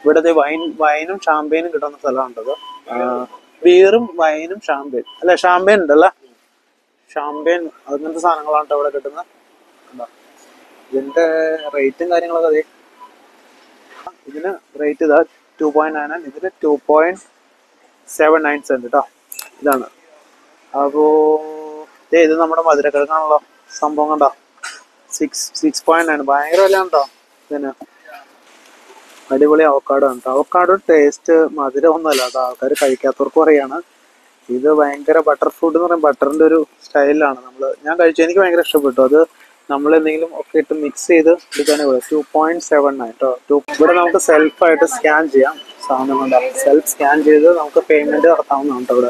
ഇവിടത്തെ വൈൻ വൈനും ഷാമ്പയിനും കിട്ടുന്ന സ്ഥലമാണത് ബിയറും വൈനും ഷാമ്പയിൻ അല്ലെ ഷാമ്പയിൻ ഉണ്ടല്ലേ ഷാമ്പയിൻ അങ്ങനത്തെ സാധനങ്ങളാണ് ട്ടോ ഇവിടെ കിട്ടുന്നത് കണ്ടോ? ഇതിന്റെ റേറ്റും കാര്യങ്ങളൊക്കെ അതെ ഇതിന് റേറ്റ് ഇതാ ടു പോയിന്റ് നയൻ ഇതിന് two point seven nine cent കേട്ടോ ഇതാണ് അപ്പോ ദേ ഇത് നമ്മുടെ മധുരക്കിഴങ്ങാണല്ലോ സംഭവം കണ്ടോ സിക്സ് സിക്സ് പോയിന്റ് നയൻ ഭയങ്കര വില ഉണ്ടോ ഇതിന് അടിപൊളി അവക്കാടോ ഉണ്ട് അവക്കാടോ ടേസ്റ്റ് മധുരമൊന്നുമല്ല അത് ആൾക്കാർ കഴിക്കാത്തവർക്ക് പറയാണ് ഇത് ഭയങ്കര ബട്ടർ ഫ്രൂട്ട് എന്ന് പറയുമ്പോൾ ബട്ടറിന്റെ ഒരു സ്റ്റൈലാണ് നമ്മൾ ഞാൻ കഴിച്ചു എനിക്ക് ഭയങ്കര ഇഷ്ടപ്പെട്ടു അത് നമ്മൾ എന്തെങ്കിലും ഒക്കെ ഇട്ട് മിക്സ് ചെയ്ത് എടുക്കാനേ പോലെ ടു പോയിന്റ് സെവൻ നയൻ കേട്ടോ ടു ഇവിടെ നമുക്ക് സെൽഫായിട്ട് സ്കാൻ ചെയ്യാം സാധനം കൊണ്ടാണ് സെൽഫ് സ്കാൻ ചെയ്ത് നമുക്ക് പേയ്മെന്റ് നടത്താവുന്നതാണ് കേട്ടോ ഇവിടെ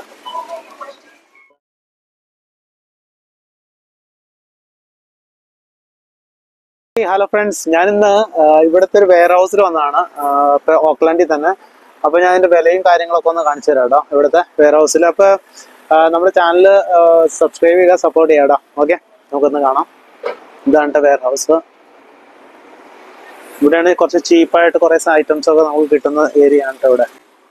ഹലോ ഫ്രണ്ട്സ് ഞാനിന്ന് ആ, ഇവിടുത്തെ ഒരു വെയർ ഹൗസിൽ വന്നതാണ് ആ, ഇപ്പൊ ഓക്ലാൻഡിൽ തന്നെ അപ്പൊ ഞാൻ അതിന്റെ വിലയും കാര്യങ്ങളൊക്കെ ഒന്ന് കാണിച്ചു തരാം കേട്ടോ ഇവിടുത്തെ വെയർ ഹൗസിൽ അപ്പൊ ആ, നമ്മുടെ ചാനൽ സബ്സ്ക്രൈബ് ചെയ്യുക സപ്പോർട്ട് ചെയ്യാം കേട്ടോ ഓക്കെ നമുക്കൊന്ന് കാണാം ഇതാണ് വെയർ ഹൗസ് ഇവിടെയാണ് കുറച്ച് ചീപ്പായിട്ട് കുറേ ഐറ്റംസ് ഒക്കെ നമുക്ക് കിട്ടുന്ന ഏരിയ ആണ് ട്ടോ ഇവിടെ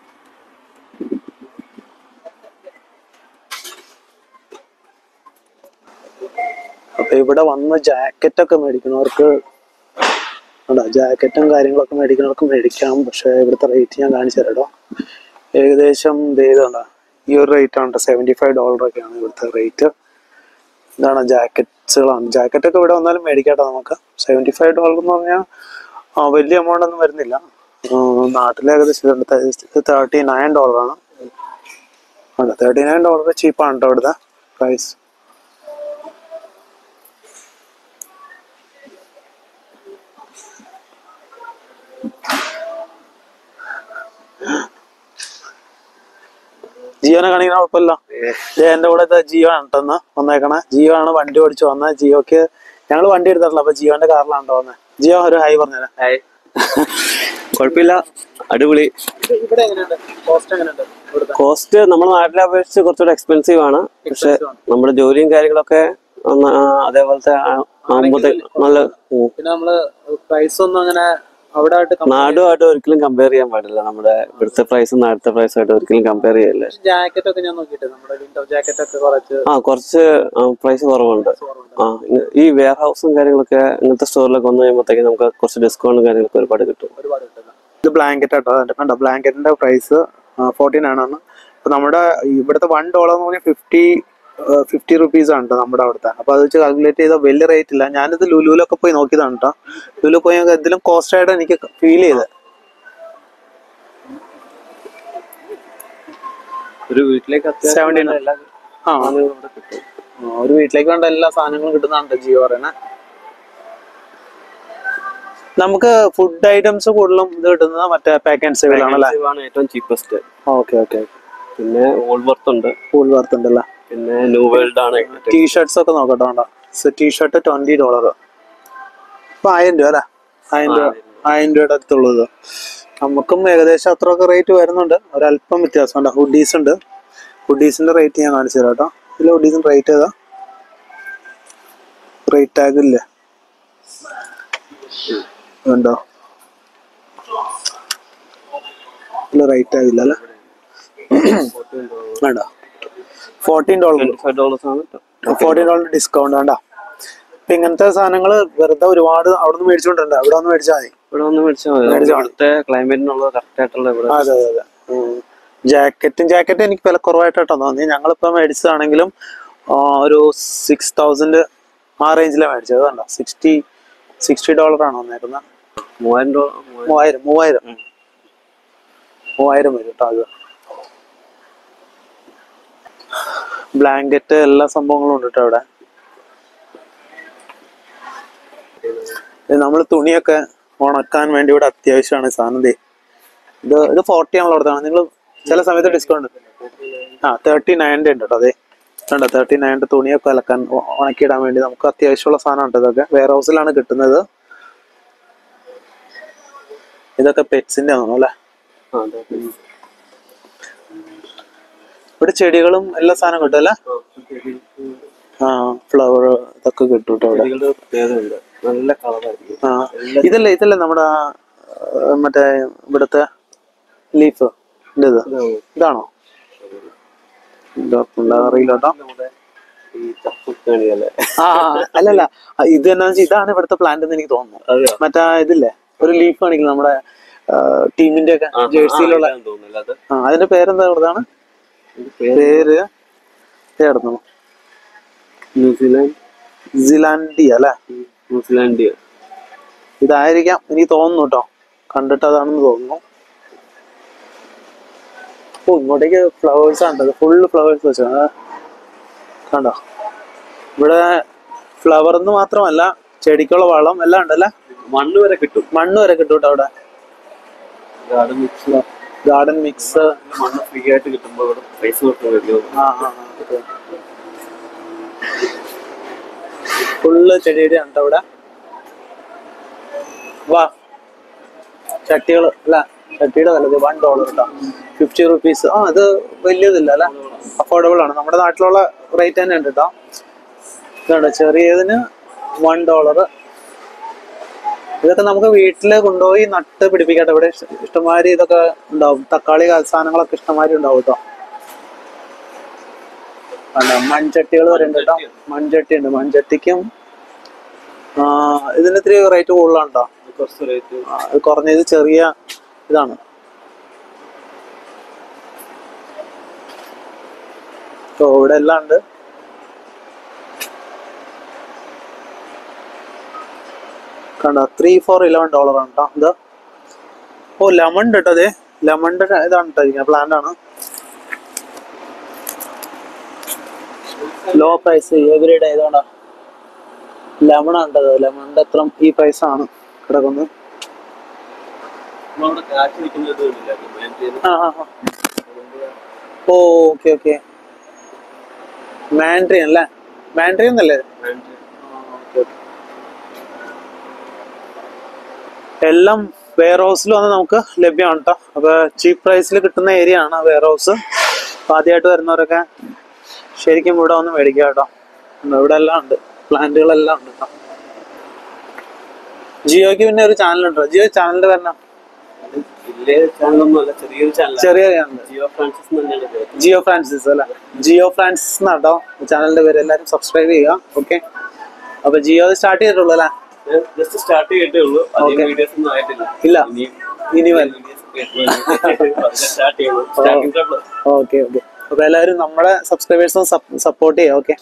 അപ്പൊ ഇവിടെ വന്ന് ജാക്കറ്റ് ഒക്കെ മേടിക്കുന്നവർക്ക് അതാ ജാക്കറ്റും കാര്യങ്ങളൊക്കെ മേടിക്കുന്നവർക്ക് മേടിക്കാം പക്ഷെ ഇവിടുത്തെ റേറ്റ് ഞാൻ കാണിച്ചു തരാം കേട്ടോ ഏകദേശം ഇതേതാ ഈ ഒരു റേറ്റ് ആണ് സെവൻറ്റി ഫൈവ് ഡോളർ ഒക്കെയാണ് ഇവിടുത്തെ റേറ്റ് ഇതാണ് ജാക്കറ്റ്സുകളാണ് ജാക്കറ്റ് ഒക്കെ ഇവിടെ വന്നാലും മേടിക്കാട്ടോ നമുക്ക് സെവൻറ്റി ഫൈവ് ഡോളർ എന്ന് പറഞ്ഞാൽ ആ, വലിയ എമൗണ്ട് ഒന്നും വരുന്നില്ല ആ, നാട്ടിൽ ഏകദേശം തേർട്ടി നയൻ ഡോളറാണ് അതെ തേർട്ടി നയൻ ഡോളർ ചീപ്പാണ് കേട്ടോ ഇവിടുത്തെ പ്രൈസ് ജിയോനെ കാണിക്കുന്ന കുഴപ്പമില്ല ദേ എന്റെ കൂടെ ഇതാ ജിയോ ആണ് കേട്ടോ വന്നേക്കണേ ജിയോ ആണ് വണ്ടി ഓടിച്ചു വന്നത് ജിയോക്ക് ഞങ്ങൾ വണ്ടി എടുത്തിട്ടില്ല അപ്പൊ ജിയോന്റെ കാറിലാണ് ട്ടോ വന്നത് ജിയോ ഒരു ഹൈ പറഞ്ഞുതരാം ഹായ് കുഴപ്പമില്ല അടിപൊളി ഇവിടെ എങ്ങനെയുണ്ട് കോസ്റ്റ് എങ്ങനെയുണ്ട് ഇവിടുത്തെ കോസ്റ്റ് നമ്മുടെ നാട്ടിലെ അപേക്ഷിച്ച് കുറച്ചുകൂടെ എക്സ്പെൻസീവ് ആണ് പക്ഷെ Expensive ആണ്. നമ്മുടെ ജോലിയും കാര്യങ്ങളൊക്കെ ഒന്ന് ആ അതേപോലത്തെ ആ- ആകുമ്പോഴത്തെ നല്ല ഉം. പിന്നെ നമ്മള് പ്രൈസ് ഒന്നും അങ്ങനെ അവിടെ ആയിട്ട് നാടുമായിട്ട് ഒരിക്കലും കമ്പയർ ചെയ്യാൻ പാടില്ല നമ്മുടെ ഇവിടുത്തെ പ്രൈസും നാട്ടിലത്തെ പ്രൈസുമായിട്ട് ഒരിക്കലും കമ്പയർ ചെയ്യില്ല ജാക്കറ്റ് ഒക്കെ ഞാൻ നോക്കിയിട്ട് നമ്മുടെ വിന്റർ ജാക്കറ്റ് ഒക്കെ കുറച്ച് ആ കുറച്ച് പ്രൈസ് കുറവുണ്ട് കുറവുണ്ട്. ആ ഇ- ഈ വെയർ ഹൗസും കാര്യങ്ങളൊക്കെ ഇങ്ങനത്തെ സ്റ്റോറിലൊക്കെ വന്നു കഴിയുമ്പോഴത്തേക്ക് നമുക്ക് കുറച്ച് ഡിസ്കൗണ്ടും കാര്യങ്ങളൊക്കെ ഒരുപാട് കിട്ടും ഒരുപാട് കിട്ടുന്നത് ഇത് ബ്ലാങ്കറ്റ് ആട്ടോ അതിന്റെ കണ്ടോ ബ്ലാങ്കറ്റിന്റെ പ്രൈസ് ഫോർട്ടീൻ ആണെന്ന് അപ്പൊ നമ്മുടെ ഇവിടുത്തെ വൺ ഡോളർ എന്ന് പറഞ്ഞാൽ ഫിഫ്റ്റി ഫിഫ്റ്റി റുപ്പീസ് ആണ് ട്ടോ നമ്മുടെ അവിടുത്തെ അപ്പൊ അത് വെച്ച് കാൽക്കുലേറ്റ് ചെയ്താൽ വലിയ റേറ്റ് ഇല്ല ഞാനിത് ലുലുവിലൊക്കെ പോയി നോക്കിയതാണ് കേട്ടോ ലുലു പോയി നോക്കി എന്തെങ്കിലും കോസ്റ്റ് ആയിട്ട് എനിക്ക് ഫീൽ ചെയ്ത് ഒരു വീട്ടിലേക്ക് Seventeen. എല്ലാ ആ സാധനങ്ങളും ഇവിടെ കിട്ടും ആ, ഒരു വീട്ടിലേക്ക് വേണ്ട എല്ലാ സാധനങ്ങളും കിട്ടുന്നതാണ് ജിയോ പറയുന്നത് നമുക്ക് ഫുഡ് ഐറ്റംസ് കൂടുതലും ഇത് കിട്ടുന്നത് മറ്റേ പാക്ക് ആൻഡ് സേവിലാണല്ലേ Expensive ആണ് ഏറ്റവും ചീപ്പസ്റ്റ് ഓക്കെ ഓക്കെ പിന്നെ വോൾവർത്ത് ഉണ്ട് ഫുൾ വർത്ത് ഉണ്ടല്ലേ പിന്നെ ന്യൂ വേൾഡ് ആണ് ഏറ്റവും ടീ ഷർട്ട്സ് ഒക്കെ നോക്കട്ടെ വേണ്ട ടീ ഷർട്ട് ട്വന്റി ഡോളർ ഇപ്പൊ ആയിരം രൂപ അല്ലേ ആയിരം രൂപ ആയിരം രൂപയുടെ അടുത്തുള്ളത് നമുക്കും ഏകദേശം അത്രയൊക്കെ റേറ്റ് വരുന്നുണ്ട് ഒരല്പം വ്യത്യാസമുണ്ട് ഹുഡീസ് ഉണ്ട് ഹുഡീസിന്റെ റേറ്റ് ഞാൻ കാണിച്ചു തരാം കേട്ടോ ഇതിൽ ഹുഡീസിന്റെ റേറ്റ് ഏതാ റേറ്റ് ടാഗ് ഇല്ലേ ഉണ്ടോ ഇതിൽ റേറ്റ് ടാഗ് ഇല്ല അല്ലേ വേണ്ട fourteen dollar twenty five dollars ആണ് ട്ടോ. ഫോർട്ടീൻ ഡോളർ ഡിസ്കൗണ്ട് വേണ്ട ഇപ്പൊ ഇങ്ങനത്തെ സാധനങ്ങൾ വെറുതെ ഒരുപാട് അവിടെ നിന്ന് മേടിച്ചോണ്ടിട്ടുണ്ട് അവിടെ ഒന്ന് മേടിച്ചാൽ മതി ഇവിടെ വന്ന് മേടിച്ചാൽ മതി നമുക്ക് ഇവിടുത്തെ ക്ലൈമറ്റിനുള്ള കറക്റ്റ് ആയിട്ടുള്ള ഇവിടെ അതെ അതെ അതെ ജാക്കറ്റും ജാക്കറ്റ് എനിക്ക് വില കുറവായിട്ടോ തോന്നി ഞങ്ങളിപ്പോ മേടിച്ചതാണെങ്കിലും ആ, ഒരു സിക്സ് തൗസൻഡ് ആ റേഞ്ചിലാണ് മേടിച്ചത് കണ്ടോ സിക്സ്റ്റി സിക്സ്റ്റി ഡോളർ ആണ് വന്നേക്കുന്നത് മൂവായിരം ഡോളർ മൂവായിരം മൂവായിരം മൂവായിരം വരും കേട്ടോ അത് ബ്ലാങ്കറ്റ് എല്ലാ സംഭവങ്ങളും ഉണ്ട് കേട്ടോ അവിടെ നമ്മൾ തുണിയൊക്കെ ഉണക്കാൻ വേണ്ടി ഇവിടെ അത്യാവശ്യമാണ് ഈ സാധനം ദേ ഇത് ഇത് ഫോർട്ടി ആണല്ലോ കൊടുത്താണ് നിങ്ങൾ ചില സമയത്ത് ഡിസ്കൗണ്ട് ആ തേർട്ടി നയൻ്റെ ഉണ്ട് കേട്ടോ അതെ കണ്ടോ തേർട്ടി നയൻ്റെ തുണിയൊക്കെ അലക്കാൻ ഉ- ഉണക്കിയിടാൻ വേണ്ടി നമുക്ക് അത്യാവശ്യമുള്ള സാധനം ഉണ്ട് ഇതൊക്കെ വെയർ ഹൗസിലാണ് കിട്ടുന്നത് ഇതൊക്കെ പെറ്റ്സിന്റെ ആണോ അല്ലേ ഇവിടെ ചെടികളും എല്ലാ സാധനം കിട്ടും അല്ലേ ആ ഫ്ലവർ ഇതൊക്കെ കിട്ടും കേട്ടോ ഇവിടെ ചെടികളുടെ പ്രത്യേകതയുണ്ട് നല്ല കളറായിരിക്കും ആ ഇതല്ലേ ഇതല്ലേ നമ്മുടെ ആ, മറ്റേ ഇവിടുത്തെ ലീഫ് ഇത് ഇതാണോ ഇതാ അറിയില്ല കേട്ടോ നമ്മുടെ ഈ ചപ്പുക്കാണിയല്ലേ ആ ആ, അല്ലല്ല ആ, ഇത് എന്നാ വെച്ചാൽ ഇതാണ് ഇവിടുത്തെ പ്ലാന്റ് എന്ന് എനിക്ക് തോന്നുന്നു അതെയോ മറ്റേ ഇതില്ലേ ഒരു ലീഫ് കാണിക്കില്ല നമ്മുടെ ടീമിന്റെ ഒക്കെ ജേഴ്സിയിലുള്ള തോന്നുന്നില്ല അത് ആ അതിന്റെ പേരെന്താ ഇവിടുത്താണ് ഇതിന്റെ പേര് പേര് ചേർന്നു ന്യൂസിലാൻഡ് സിലാൻഡിയ അല്ലെ ന്യൂസിലാൻഡ് ഇതായിരിക്കാം എനിക്ക് തോന്നുന്നു കേട്ടോ കണ്ടിട്ട് അതാണെന്ന് തോന്നുന്നു ഓ ഇങ്ങോട്ടേക്ക് ഫ്ലവേഴ്സ് ആണ് ഫുള്ള് ഫ്ലവേഴ്സ് വെച്ചാ കണ്ടോ ഇവിടെ ഫ്ലവർ എന്ന് മാത്രമല്ല ചെടിക്കുള്ള വളം എല്ലാം ഉണ്ടല്ലേ മണ്ണ് വരെ കിട്ടും മണ്ണ് വരെ കിട്ടും കേട്ടോ അവിടെ ഗാർഡൻ മിക്സ് ഗാർഡൻ മിക്സ് മണ്ണ് ഫ്രീ ആയിട്ട് കിട്ടുമ്പോൾ ഇവിടെ പൈസ കൊടുക്കാൻ ആ ഫുള്ള് ചെടിയുടെ ഉണ്ട് അവിടെ വാ ചട്ടികൾ അല്ല ചട്ടിയുടെ വില വൺ ഡോളർ കേട്ടോ ഫിഫ്റ്റി റുപ്പീസ് ആ അത് വലിയതില്ല അല്ലെ അഫോർഡബിൾ ആണ് നമ്മുടെ നാട്ടിലുള്ള റേറ്റ് തന്നെ ഉണ്ട് കേട്ടോ ഇതുണ്ട് ചെറിയതിന് വൺ ഡോളർ ഇതൊക്കെ നമുക്ക് വീട്ടിൽ കൊണ്ടുപോയി നട്ട് പിടിപ്പിക്കട്ടെ ഇവിടെ ഇഷ്ട- ഇഷ്ടംമാതിരി ഇതൊക്കെ ഉണ്ടാവും തക്കാളി സാധനങ്ങളൊക്കെ ഇഷ്ടംമാതിരി ഉണ്ടാവും കേട്ടോ അല്ല മൺചട്ടികൾ വരെ ഉണ്ട് കേട്ടോ മൺചട്ടി ഉണ്ട് മൺചട്ടിക്കും ആ, ഇതിന് ഇത്തിരി റേറ്റ് കൂടുതലാണ് കേട്ടോ കുറച്ച് റേറ്റ് ആ, ഇത് കുറഞ്ഞത് ചെറിയ ഇതാണ് ഓ ഇവിടെ എല്ലാം ഉണ്ട് കണ്ടോ ത്രീ ഫോർ ഇലവൻ ഡോളർ ആണ് കേട്ടോ ഇത് ഓ ലെമൺ ഉണ്ട് കേട്ടോ അതെ ലെമണിന്റെ ഇതാണ് കേട്ടോ പ്ലാന്റ് ആണ് ലോ പ്രൈസ് എവരിഡേ ഇതാണോ ലെമൺ ഉണ്ടത് ലെമണിന്റെ അത്ര ഈ പ്രൈസ് ആണ് കിടക്കുന്നത് നമ്മളവിടെ കാറ്റ് നിൽക്കുന്നത് കണ്ടില്ലേ? മാൻഡ്രിയൻ. ആ ആ ആ. ഓ ഓക്കെ ഓക്കെ മാൻഡ്രിയൻ അല്ലേ മാൻഡ്രിയൻ എന്നല്ലേ മാൻഡ്രിയൻ. എല്ലാം വെയർ ഹൗസിൽ വന്ന് നമുക്ക് ലഭ്യമാണ് കേട്ടോ അപ്പൊ ചീപ്പ് പ്രൈസിൽ കിട്ടുന്ന ഏരിയ ആണ് വെയർ ഹൗസ് അപ്പൊ ആദ്യമായിട്ട് വരുന്നവരൊക്കെ ശരിക്കും ഇവിടെ വന്ന് മേടിക്കുക കേട്ടോ ഉണ്ട്, ഇവിടെ എല്ലാം ഉണ്ട് പ്ലാന്റുകളെല്ലാം ഉണ്ട് കേട്ടോ ജിയോക്ക് പിന്നെ ഒരു ചാനൽ ഉണ്ടോ ജിയോ ചാനലിന്റെ പേരെന്നാ അത് വലിയ ചാനലൊന്നും അല്ല ചെറിയൊരു ചാനൽ ചെറിയ ചാനൽ ജിയോ ഫ്രാൻസിസ് എന്ന് തന്നെയാണ് പേര് ജിയോ ഫ്രാൻസിസ് അല്ലെ ജിയോ ഫ്രാൻസിസ് എന്നാട്ടോ ചാനലിന്റെ പേര് എല്ലാവരും സബ്സ്ക്രൈബ് ചെയ്യുക ഓക്കെ അപ്പൊ ജിയോ സ്റ്റാർട്ട് ചെയ്തിട്ടുള്ളൂ അല്ലേ ഞാൻ ജസ്റ്റ് സ്റ്റാർട്ട് ചെയ്തിട്ടേ ഉള്ളൂ അധികം വീഡിയോസ് ഒന്നും ആയിട്ടില്ല ഇല്ല ഇനിയും ഇനി വരും സ്റ്റാർട്ട് ചെയ്യുള്ളൂ സ്റ്റാർട്ടിംഗ് ട്രബിൾ ഓക്കെ ഓക്കെ അപ്പൊ എല്ലാവരും നമ്മുടെ സബ്സ്ക്രൈബേഴ്സും സപ്പോർട്ട് ചെയ്യാം ഓക്കെ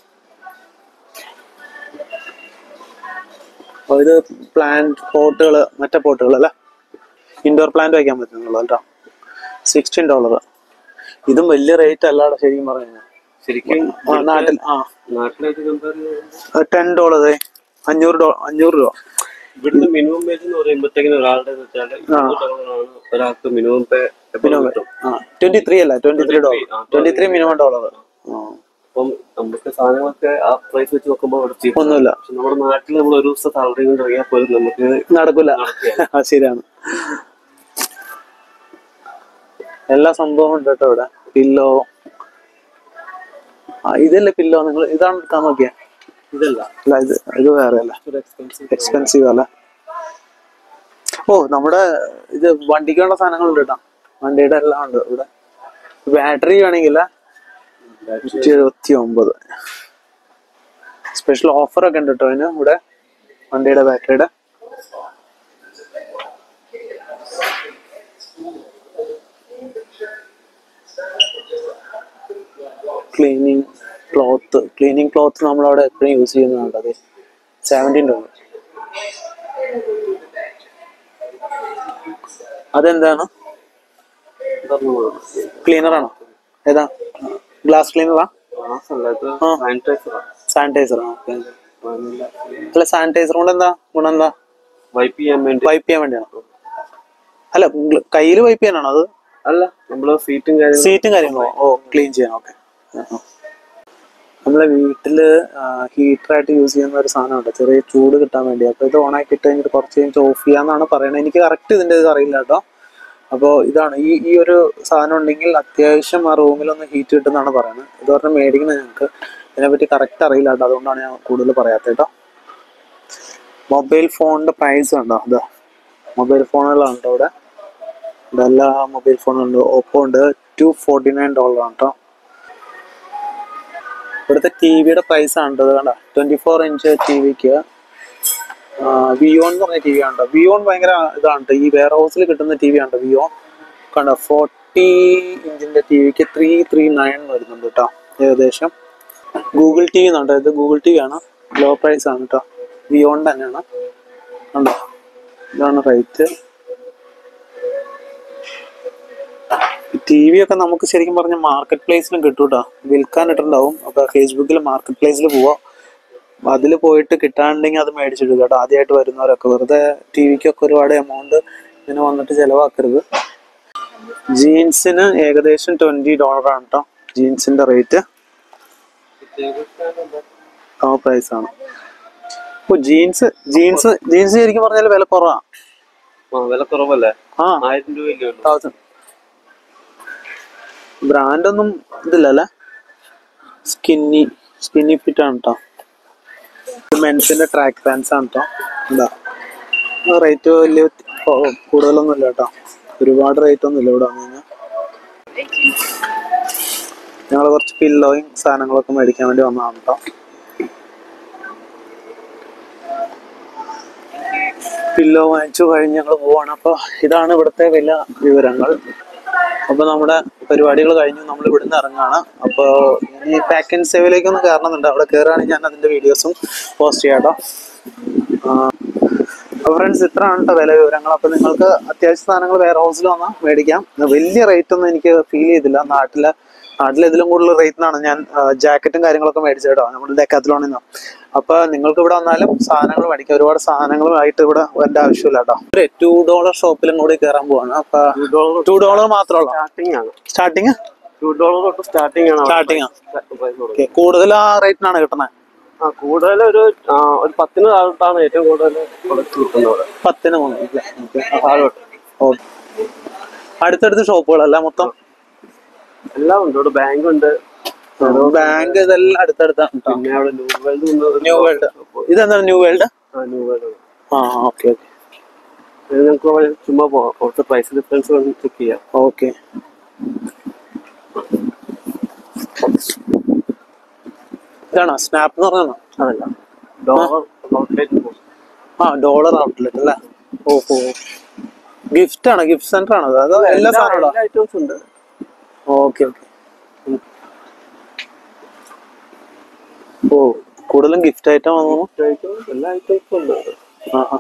ഇത് പ്ലാന്റ് പോട്ടുകൾ മറ്റേ പോട്ടുകൾ അല്ലേ ഇൻഡോർ പ്ലാന്റ് വയ്ക്കാൻ പറ്റുന്നുള്ളൂ കേട്ടോ സിക്സ്റ്റീൻ ഡോളർ ഇതും വലിയ റേറ്റ് അല്ലാടെ ശരിക്കും പറഞ്ഞു ശരിക്കും ആ നാട്ടിൽ ആ നാട്ടിലായിട്ട് കമ്പയർ ചെയ്യുമ്പോൾ ടെൻ ഡോളർ അഞ്ഞൂറ് ഡോ അഞ്ഞൂറ് രൂപ ഇവിടുത്തെ മിനിമം പേജ് എന്ന് പറയുമ്പോഴത്തേക്കിന് ഒരാളുടെ എന്ന് വെച്ചാൽ ഇരുപത് ഡോളറാണ് ഒരാൾക്ക് മിനിമം പേ കിട്ടും ആ ട്വന്റി ത്രീ അല്ല twenty three dollar twenty three minimum dollar അപ്പം നമുക്ക് സാധനങ്ങളൊക്കെ ആ പ്രൈസ് വെച്ച് നോക്കുമ്പോൾ അവിടെ cheap ആണ്. ഒന്നുമില്ല പക്ഷെ നമ്മുടെ നാട്ടിൽ നമ്മൾ ഒരു ദിവസം സാലറി കൊണ്ട് ഇറങ്ങിയാൽ പോലും നമുക്ക് നടക്കൂല ആ ശരിയാണ് എല്ലാ സംഭവവും ഉണ്ട് കേട്ടോ ഇവിടെ പില്ലോ ആ ഇതല്ലേ പില്ലോ നിങ്ങൾ ഇതാണ് എടുക്കാൻ നോക്കിയേ ഇതല്ല അല്ല ഇത് ഇത് വേറെ അല്ല ഒരു എക്സ്പെൻസീവ് എക്സ്പെൻസീവ് അല്ല ഓ നമ്മുടെ ഇത് വണ്ടിക്കുള്ള സാധനങ്ങളുണ്ട് കേട്ടോ വണ്ടിയുടെ എല്ലാം ഉണ്ട് ഇവിടെ ബാറ്ററി വേണമെങ്കിൽ നൂറ്റി എഴുപത്തി ഒമ്പത് സ്പെഷ്യൽ ഓഫർ ഒക്കെ ഉണ്ട് കേട്ടോ അതിന് ഇവിടെ വണ്ടിയുടെ ബാറ്ററിയുടെ ക്ലീനിങ് ക്ലോത്ത് ക്ലീനിങ് ക്ലോത്ത് നമ്മളവിടെ എപ്പോഴും യൂസ് ചെയ്യുന്നതാണ് അത് സെവൻറ്റീൻ ഡോളർ അതെന്താണ് ക്ലീനർ ആണോ ഏതാ ഗ്ലാസ് ക്ലീനറാ സാനിറ്റൈസർ അല്ല സാനിറ്റൈസർ കൊണ്ട് എന്താ ഗുണം എന്താ വൈപ്പ് ചെയ്യാൻ വേണ്ടി വൈപ്പ് ചെയ്യാൻ വേണ്ടിയാണോ അല്ല കയ്യിൽ വൈപ്പ് ചെയ്യാനാണോ അത് അല്ല നമ്മള് സീറ്റും കാര്യങ്ങളും സീറ്റും കാര്യങ്ങളോ ഓ ക്ലീൻ ചെയ്യാൻ ഓക്കെ നമ്മളെ വീട്ടില് ഹീറ്ററായിട്ട് യൂസ് ചെയ്യുന്ന ഒരു സാധനമുണ്ട് ചെറിയ ചൂട് കിട്ടാൻ വേണ്ടി അപ്പൊ ഇത് ഓൺ ആക്കി ഇട്ട് കഴിഞ്ഞിട്ട് കുറച്ച് കഴിഞ്ഞിട്ട് ഓഫ് ചെയ്യാന്നാണ് പറയുന്നത് എനിക്ക് കറക്റ്റ് ഇതിന്റെ ഇത് അറിയില്ല കേട്ടോ അപ്പോൾ ഇതാണ് ഈ ഈ ഒരു സാധനം ഉണ്ടെങ്കിൽ അത്യാവശ്യം ആ റൂമിലൊന്ന് ഹീറ്റ് കിട്ടുന്നതാണ് പറയുന്നത് ഇത് പറഞ്ഞാൽ മേടിക്കുന്നത് ഞങ്ങൾക്ക് ഇതിനെപ്പറ്റി കറക്റ്റ് അറിയില്ല കേട്ടോ അതുകൊണ്ടാണ് ഞാൻ കൂടുതൽ പറയാത്തത് കേട്ടോ മൊബൈൽ ഫോണിന്റെ പ്രൈസ് കണ്ടോ അതാ മൊബൈൽ ഫോണുകളാണ് കേട്ടോ ഇവിടെ ഇവിടെ എല്ലാ മൊബൈൽ ഫോണുണ്ട് ഓപ്പോ ഉണ്ട് ടു ഫോർട്ടി നയൻ ഡോളറാണ് കേട്ടോ ഇവിടുത്തെ ടി വിയുടെ പ്രൈസ് ആണ് കേട്ടോ കണ്ട ട്വന്റി ഫോർ ഇഞ്ച് ടി വിക്ക് വിയോൺ എന്ന് പറഞ്ഞ ടി വി ആണ് വിയോൺ ഭയങ്കര ഇതാണ് ട്ടോ. ഈ വെയർ ഹൗസിൽ കിട്ടുന്ന ടി വി ആണ് വിയോൺ കണ്ട ഫോർട്ടി ഇഞ്ചിന്റെ ടി വിക്ക് ത്രീ ത്രീ നയൻ വരുന്നുണ്ട് കേട്ടോ ഏകദേശം ഗൂഗിൾ ടി വി എന്നുണ്ട് ഇത് ഗൂഗിൾ ടി വി ആണ് ലോ പ്രൈസ് ആണ് കേട്ടോ വിയോൺ തന്നെയാണ് കണ്ടോ ഇതാണ് റേറ്റ് ടി വി ഒക്കെ നമുക്ക് ശരിക്കും പറഞ്ഞ മാർക്കറ്റ് പ്ലേസിലും കിട്ടും കേട്ടോ വിൽക്കാൻ ഇട്ടുണ്ടാവും അപ്പൊ ഫേസ്ബുക്കിൽ മാർക്കറ്റ് പ്ലേസിൽ പോവാ അതിൽ പോയിട്ട് കിട്ടാണ്ടെങ്കിൽ അത് മേടിച്ചിടുക കേട്ടോ ആദ്യമായിട്ട് വരുന്നവരൊക്കെ വെറുതെ ടി വിക്കൊക്കെ ഒരുപാട് എമൗണ്ട് ഇതിന് വന്നിട്ട് ചെലവാക്കരുത് ജീൻസിന് ഏകദേശം ട്വന്റി ഡോളറാണ് കേട്ടോ ജീൻസിന്റെ റേറ്റ് ആ പ്രൈസ് ആണ് ഓ ജീൻസ് ജീൻസ് ജീൻസ് ശരിക്കും പറഞ്ഞാൽ വില കുറവാ ആ വില കുറവല്ലേ ആ ആയിരം രൂപയല്ലേ ഉള്ളൂ തൗസൻഡ് ബ്രാൻഡ് ഒന്നും ഇതില്ലല്ലേ സ്കിന്നി സ്കിന്നി ഫിറ്റ് ആണ് കേട്ടോ മെൻസിന്റെ ട്രാക്ക് പാൻസ് ആണ് കേട്ടോ എന്താ റേറ്റ് വലിയ കൊ- കൂടുതലൊന്നും ഇല്ല കേട്ടോ ഒരുപാട് റേറ്റ് ഒന്നും ഇല്ല ഇവിടെ വന്നു കഴിഞ്ഞാൽ ഞങ്ങൾ കുറച്ച് പില്ലോയും സാധനങ്ങളൊക്കെ മേടിക്കാൻ വേണ്ടി വന്നതാണ് കേട്ടോ പില്ലോ വാങ്ങിച്ചു കഴിഞ്ഞ് ഞങ്ങൾ പോവാണ് അപ്പൊ ഇതാണ് ഇവിടുത്തെ വില വിവരങ്ങൾ അപ്പൊ നമ്മുടെ പരിപാടികൾ കഴിഞ്ഞു നമ്മൾ ഇവിടുന്ന് ഇറങ്ങാണ് അപ്പൊ ഇനി പാക്ക് ആൻഡ് സേവിലേക്ക് ഒന്ന് കയറണമെന്നുണ്ട് അവിടെ കയറുകയാണെങ്കിൽ ഞാൻ അതിന്റെ വീഡിയോസും പോസ്റ്റ് ചെയ്യാം കേട്ടോ അപ്പൊ ഫ്രണ്ട്സ് ഇത്രയാണ് കേട്ടോ വില വിവരങ്ങൾ അപ്പൊ നിങ്ങൾക്ക് അത്യാവശ്യ സാധനങ്ങൾ വെയർ ഹൗസിൽ വന്നാൽ മേടിക്കാം വലിയ റേറ്റ് ഒന്നും എനിക്ക് ഫീൽ ചെയ്തില്ല നാട്ടിലെ നാട്ടിൽ ഇതിലും കൂടുതൽ റേറ്റിനാണ് ഞാൻ ജാക്കറ്റും കാര്യങ്ങളൊക്കെ മേടിച്ചത് കേട്ടോ നമ്മുടെ ഡെക്കാത്തിലോണിൽ നിന്ന് അപ്പൊ നിങ്ങൾക്ക് ഇവിടെ വന്നാലും സാധനങ്ങൾ മേടിക്കാം ഒരുപാട് സാധനങ്ങളുമായിട്ട് ഇവിടെ വരേണ്ട ആവശ്യമില്ല കേട്ടോ ഒരു ടു ഡോളർ ഷോപ്പിലും കൂടി കയറാൻ പോവാണ് അപ്പൊ ടു ഡോളർ ടു ഡോളർ മാത്രമല്ല സ്റ്റാർട്ടിംഗ് ആണ് സ്റ്റാർട്ടിങ് ടു ഡോളർ തൊട്ട് സ്റ്റാർട്ടിംഗ് ആണ് സ്റ്റാർട്ടിങ് പ്രൈസ് കൊടുക്കുന്നത് ഓക്കെ കൂടുതൽ ആ റേറ്റിനാണ് കിട്ടുന്നത് ആ കൂടുതൽ ഒരു ആ, ഒരു പത്തിന് താഴോട്ടാണ് ഏറ്റവും കൂടുതൽ പ്രൊഡക്റ്റ് കിട്ടുന്നത് പത്തിന് മൂന്ന് താഴോട്ട് ഓക്കെ അടുത്തടുത്ത് ഷോപ്പുകളല്ല മൊത്തം എല്ലാം ഉണ്ട് ഇവിടെ ബാങ്ക് ഉണ്ട് ബാങ്ക് ഇതെല്ലാം അടുത്തടുത്താണ് കേട്ടോ പിന്നെ അവിടെ ന്യൂ വേൾഡ് ഉണ്ട് ന്യൂ വേൾഡ് ഇതെന്താണ് ന്യൂ വേൾഡ് ആ ന്യൂ വേൾഡ് ഉണ്ട് ആ ഓക്കെ ഓക്കെ ഇത് നിങ്ങൾക്ക് അവിടെ ചുമ്മാ പോവാം കുറച്ച് പ്രൈസ് ഡിഫറൻസ് ചെക്ക് ചെയ്യാം ഓക്കെ ഇതാണോ സ്നാപ്പ് എന്ന് പറഞ്ഞാണോ അതല്ല ഡോളർ ഔട്ട്ലെറ്റ് ആ ഡോളർ ഔട്ട്ലെറ്റ് അല്ലേ ഓഹോ ഗിഫ്റ്റ് ആണോ ഗിഫ്റ്റ് സെന്റർ ആണോ അത്? അതോ എല്ലാ സാധനങ്ങളോ എല്ലാ ഐറ്റംസ് ഉണ്ട് ഓക്കെ ഓക്കെ ഓ കൂടുതലും ഗിഫ്റ്റ് ഐറ്റം വാങ്ങുന്നു ഐറ്റംസ് എല്ലാ ഐറ്റംസും ഉണ്ട് ആഹാ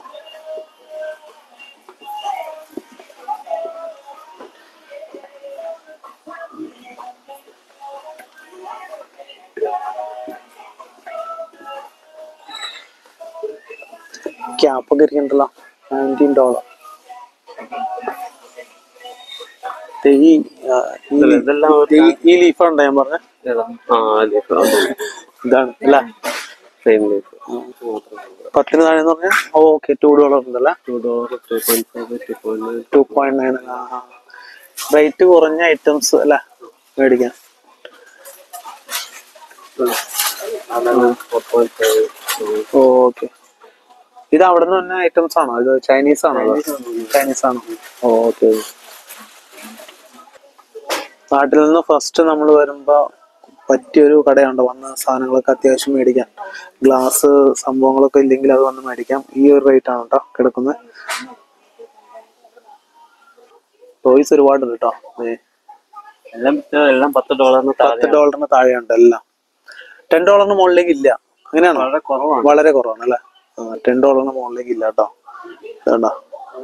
ക്യാപ്പൊക്കെ ഇരിക്കണ്ടല്ലോ നയൻറ്റീൻ ഡോളർ ഈ ആ, ഈ ഇതല്ല, ഇതെല്ലാം ഒരു ഈ- ഈ ലീഫ് ഉണ്ടോ ഞാൻ പറഞ്ഞ ഏതാ? ആ ലീഫ് ഇതാണ് അല്ല സെയിം ലീഫ് പത്തിന് താഴെ എന്ന് പറഞ്ഞാൽ ഓക്കെ ടു ഡോളർ ഉണ്ടല്ലേ two dollar two point five two point two point nine rate കുറഞ്ഞ ഐറ്റംസ് അല്ല മേടിക്കാൻ ഫോർ പോയിന്റ് ഫൈവ് ഓക്കെ ഇത് അവിടെ നിന്ന് തന്നെ ഐറ്റംസ് ആണോ ഇത് ചൈനീസ് ആണോ ചൈനീസ് ആണോ ഓക്കെ നാട്ടിൽ നിന്ന് ഫസ്റ്റ് നമ്മൾ വരുമ്പോ പറ്റിയൊരു കടയുണ്ട് വന്ന സാധനങ്ങളൊക്കെ അത്യാവശ്യം മേടിക്കാൻ ഗ്ലാസ് സംഭവങ്ങളൊക്കെ ഇല്ലെങ്കിൽ അത് വന്ന് മേടിക്കാം ഈ ഒരു റേറ്റ് ആണ് കേട്ടോ കിടക്കുന്നത് ടോയ്സ് ഒരുപാടുണ്ട് കേട്ടോ ഏ എല്ലാം എല്ലാം പത്ത് ഡോളറിന് പത്ത് താഴെ ഡോളറിന് താഴെയുണ്ട് എല്ലാം ടെൻ ഡോളറിന് മുകളിലേക്ക് ഇല്ല അങ്ങനെയാണോ വളരെ കുറവാണ് വളരെ കുറവാണ് അല്ലേ ടെൻ ഡോളറിന് മുകളിലേക്ക് ഇല്ല കേട്ടോ ഇതുണ്ടോ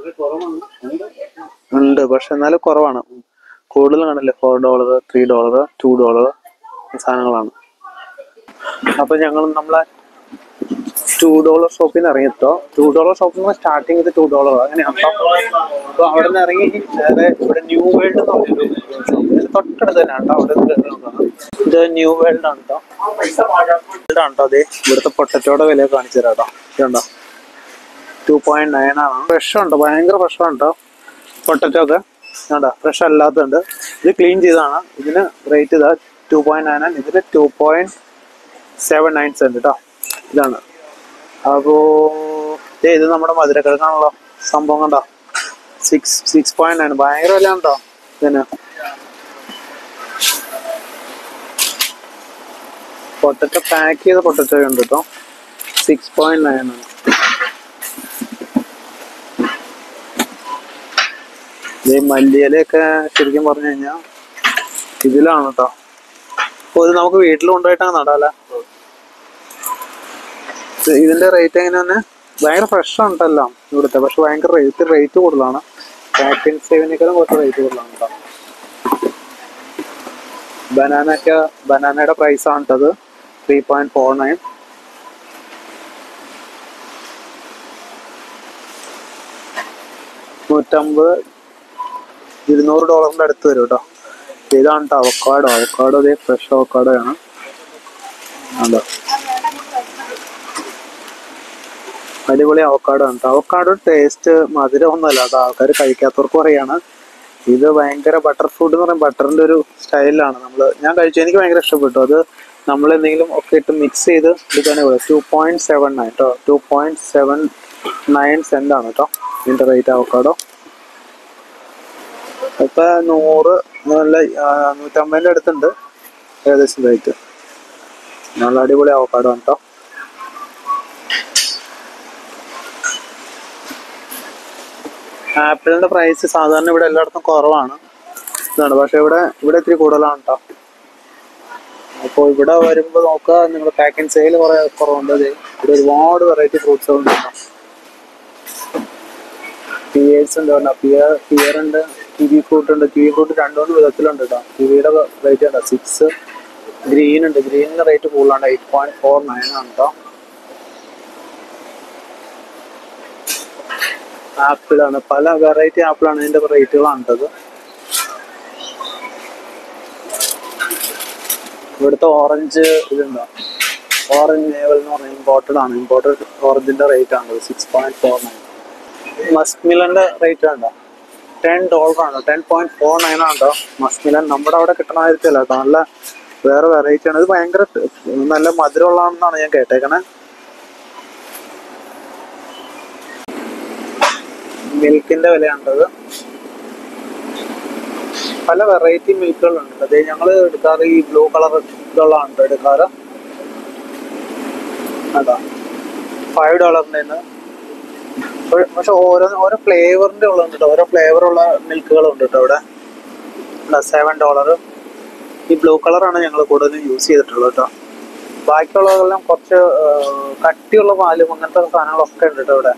ഉണ്ട് പക്ഷെ എന്നാലും കുറവാണ് കൂടുതൽ കാണില്ലേ four dollar three dollar two dollar സാധനങ്ങളാണ് അപ്പൊ ഞങ്ങൾ നമ്മളെ ടു ഡോളർ ഷോപ്പിൽ നിന്ന് ഇറങ്ങിട്ടോ ടു ഡോളർ ഷോപ്പിൽ നിന്ന് സ്റ്റാർട്ടിങ് ഇത് ടു ഡോളർ അങ്ങനെയാണ് കേട്ടോ അപ്പൊ അവിടെ നിന്ന് ഇറങ്ങി നേരെ ഇവിടെ ന്യൂ വേൾഡ് എന്ന് പറഞ്ഞൊരു shop. ഇത് തൊട്ടടുത്ത് തന്നെയാണ് കേട്ടോ അവിടെ നിന്ന് കേറി നോക്കാം. ഇത് ന്യൂ വേൾഡ് ആണ് കേട്ടോ വേൾഡ് ആണ് കേട്ടോ അതെ ഇവിടുത്തെ പൊട്ടറ്റോടെ വില കാണിച്ചു തരാം കേട്ടോ ഇതുണ്ടോ ടു പോയിന്റ് നയൻ ആണ് ഫ്രഷ് ഉണ്ട് ഭയങ്കര ഫ്രഷ് ആണ് കേട്ടോ പൊട്ടറ്റോ ഒക്കെ വേണ്ട ഫ്രഷ് അല്ലാത്തതുണ്ട് ഇത് ക്ലീൻ ചെയ്തതാണ് ഇതിന് റേറ്റ് ഇതാ ടു പോയിന്റ് നയൻ ആണ് ഇതിന് two point seven nine cent കേട്ടോ ഇതാണ് അപ്പോ ദേ ഇത് നമ്മുടെ മധുരക്കിഴങ്ങാണല്ലോ സംഭവം കണ്ടോ സിക്സ് സിക്സ് പോയിന്റ് നയൻ ഭയങ്കര വില ഉണ്ടോ ഇതിന് പൊട്ടറ്റോ പാക്ക് ചെയ്ത പൊട്ടറ്റോ ഉണ്ട് കേട്ടോ സിക്സ് പോയിന്റ് നയൻ ആണ് ഈ മല്ലിയിലയൊക്കെ ശരിക്കും പറഞ്ഞു കഴിഞ്ഞാൽ ഇതിലാണ് കേട്ടോ അപ്പൊ ഇത് നമുക്ക് വീട്ടിൽ കൊണ്ടുപോയിട്ടാണ് നടാല ഇതിന്റെ റേറ്റ് എങ്ങനെയാണ് ഭയങ്കര ഫ്രഷ് ഉണ്ടല്ലോ ഇവിടുത്തെ പക്ഷെ ഭയങ്കര റേറ്റ് റേറ്റ് കൂടുതലാണ് പാക്കിൻ സേവിനേക്കാളും കുറച്ച് റേറ്റ് കൂടുതലാണ് കേട്ടോ ബനാനൊക്കെ ബനാനയുടെ പ്രൈസ് ആണ് കേട്ടത് ത്രീ പോയിന്റ് ഫോർ നയൻ നൂറ്റമ്പത് ഇരുന്നൂറ് ഡോളറിന്റെ അടുത്ത് വരും കേട്ടോ ഇതാണ് കേട്ടോ അവക്കാടോ അവക്കാടോ അതേ ഫ്രഷ് അവക്കാടോ ആണ് അതെ അടിപൊളി അവക്കാടോ ആണ് കേട്ടോ അവക്കാടോ ടേസ്റ്റ് മധുരം ഒന്നുമല്ല കേട്ടോ ആൾക്കാർ കഴിക്കാത്തവർക്ക് പറയാണ് ഇത് ഭയങ്കര ബട്ടർ ഫ്രൂട്ട് എന്ന് പറയുമ്പോൾ ബട്ടറിന്റെ ഒരു സ്റ്റൈലാണ് നമ്മൾ ഞാൻ കഴിച്ചു എനിക്ക് ഭയങ്കര ഇഷ്ടപ്പെട്ടു അത് നമ്മൾ എന്തെങ്കിലും ഒക്കെ ഇട്ട് മിക്സ് ചെയ്ത് എടുക്കാനേ പോലെ ടു പോയിന്റ് സെവൻ നയൻ കേട്ടോ two point seven nine cent ആണ് കേട്ടോ ഇതിന്റെ റേറ്റ് അവക്കാടോ ഇപ്പൊ നൂറ് നല്ല ആ, നൂറ്റമ്പതിന്റെ അടുത്തുണ്ട് ഏകദേശം റേറ്റ് നല്ല അടിപൊളി അവക്കാടോ കേട്ടോ ആപ്പിളിന്റെ പ്രൈസ് സാധാരണ ഇവിടെ എല്ലായിടത്തും കുറവാണ് ഇതാണ് പക്ഷെ ഇവിടെ ഇവിടെ ഇത്തിരി കൂടുതലാണ് കേട്ടോ അപ്പോൾ ഇവിടെ വരുമ്പോൾ നോക്കുക നിങ്ങൾ പാക്കിംഗ് സെയിൽ കുറെ കുറവുണ്ട് ദേ ഇവിടെ ഒരുപാട് വെറൈറ്റി ഫ്രൂട്ട്സ് ഉണ്ട് കേട്ടോ പിയേഴ്സ് ഉണ്ട് കേട്ടോ പിയർ പിയർ ഉണ്ട് കിവി ഫ്രൂട്ട് ഉണ്ട് കിവി ഫ്രൂട്ട് രണ്ടു മൂന്ന് വിധത്തിലുണ്ട് കേട്ടോ കിവിയുടെ റേറ്റ് ഉണ്ടോ സിക്സ് ഗ്രീൻ ഉണ്ട് ഗ്രീനിന്റെ റേറ്റ് കൂടുതലാണ് എയ്റ്റ് പോയിന്റ് ഫോർ നയൻ ആണ് കേട്ടോ ആപ്പിൾ ആണ് പല വെറൈറ്റി ആപ്പിൾ ആണ് ഇതിന്റെ റേറ്റുകളാണ് കേട്ടത് ഇവിടുത്തെ ഓറഞ്ച് ഇതുണ്ടോ ഓറഞ്ച് നേവൽ എന്ന് പറഞ്ഞാൽ ഇമ്പോർട്ടഡ് ആണ് ഇമ്പോർട്ടഡ് ഓറഞ്ചിന്റെ റേറ്റ് ആണ് സിക്സ് പോയിന്റ് ഫോർ നയൻ മസ്മിലന്റെ റേറ്റ് ഉണ്ടോ ടെൻ ഡോളർ ആണ് ടെൻ പോയിന്റ് ഫോർ നയൻ ആണോ മസ്മിലൻ നമ്മുടെ അവിടെ കിട്ടണ ആയിരിക്കില്ല കേട്ടോ നല്ല വേറെ വെറൈറ്റി ആണ് ഇത് ഭയങ്കര നല്ല മധുരമുള്ളതാണെന്നാണ് ഞാൻ കേട്ടേക്കണേ മിൽക്കിന്റെ വിലയാണത് പല വെറൈറ്റി മിൽക്കുകളുണ്ട് അതെ ഞങ്ങൾ എടുക്കാറ് ഈ ബ്ലൂ കളർ ഇതുള്ളതാണ് എടുക്കാറ് അതാ ഫൈവ് ഡോളറിൻ്റെ പക്ഷെ ഓരോ ഓരോ ഫ്ലേവറിന്റെ ഉള്ളുണ്ട് കേട്ടോ ഓരോ ഫ്ലേവറുള്ള മിൽക്കുകളുണ്ട് കേട്ടോ ഇവിടെ സെവൻ ഡോളർ ഈ ബ്ലൂ കളറാണ് ഞങ്ങൾ കൂടുതലും യൂസ് ചെയ്തിട്ടുള്ളത് കേട്ടോ ബാക്കിയുള്ളതെല്ലാം കുറച്ച് ആ, കട്ടിയുള്ള പാലും അങ്ങനത്തെ സാധനങ്ങളൊക്കെ ഉണ്ട് കേട്ടോ ഇവിടെ